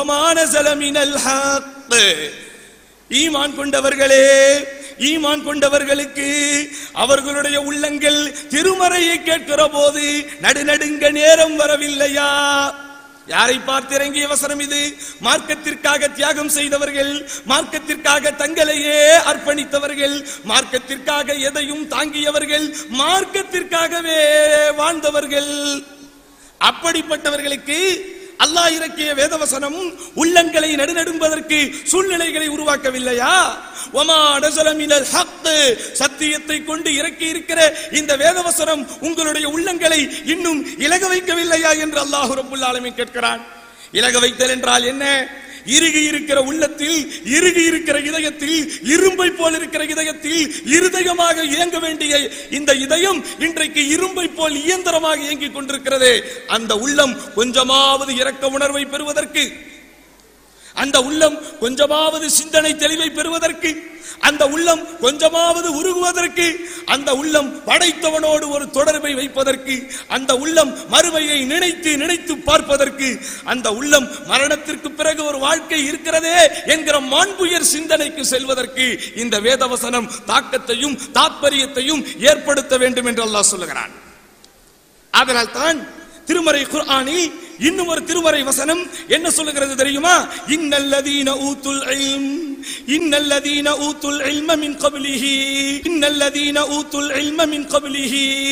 மானசல மினல் ஹக். ஈமான் கொண்டவர்களே ஈமான் கொண்டவர்களுக்கு அவர்களுடைய உள்ளங்கள் திருமறையை கேட்கிற போது நடுநடுங்க நேரம் வரவில்லையா யாரை பார்த்து இறங்கிய வசனம் இது மார்க்கத்திற்காக தியாகம் செய்தவர்கள் மார்க்கத்திற்காக தங்களையே அர்ப்பணித்தவர்கள் மார்க்கத்திற்காக எதையும் தாங்கியவர்கள் மார்க்கத்திற்காகவே வாழ்ந்தவர்கள் அப்படிப்பட்டவர்களுக்கு அல்லாஹ் இறக்கிய வேதவசனம் உள்ளங்களை நடுநடும்பதற்கு சூழ்நிலைகளை உருவாக்கவில்லையா ஒமா நஸல மினல் ஹக் சத்தியத்தை கொண்டு இறக்கி இருக்கிற இந்த வேதவசனம் உங்களுடைய உள்ளங்களை இன்னும் இலக வைக்கவில்லையா என்று அல்லாஹ் ரப்புல் ஆலமீன் கேட்கிறான் இலக வைத்தல் என்றால் என்ன இறுகி இருக்கிற உள்ளத்தில் இறுகி இருக்கிற இதயத்தில் இரும்பை போல் இருக்கிற இதயத்தில் இருதயமாக இயங்க வேண்டிய இந்த இதயம் இன்றைக்கு இரும்பை போல் இயந்திரமாக இயங்கிக் கொண்டிருக்கிறது அந்த உள்ளம் கொஞ்சமாவது இரக்க உணர்வை பெறுவதற்கு அந்த உள்ளம் கொஞ்சமாவது சிந்தனை தெளிவை பெறுவதற்கு அந்த உள்ளம் கொஞ்சமாவது உருகுவதற்கு அந்த உள்ளம் படைத்தவனோடு ஒரு தொடர்பை வைப்பதற்கு அந்த உள்ளம் மறுமையை நினைத்து நினைத்து பார்ப்பதற்கு அந்த உள்ளம் மரணத்திற்கு பிறகு ஒரு வாழ்க்கை இருக்கிறதே என்கிற மாண்புயர் சிந்தனைக்கு செல்வதற்கு இந்த வேதவசனம் தாக்கத்தையும் தாத்பரியத்தையும் ஏற்படுத்த வேண்டும் என்று அல்லாஹ் சொல்லுகிறான் அதனால் தான் திருமறை குர்ஆனில் இன்னும் ஒரு திருமறை வசனம் என்ன சொல்லுகிறது தெரியுமா இன்னல்லதீன ஊத்துல் இல்ம் இன்னல்லதீன ஊத்துல் இல்ம மின் கப்லிஹி இன்னல்லதீன ஊத்துல் இல்ம மின் கப்லிஹி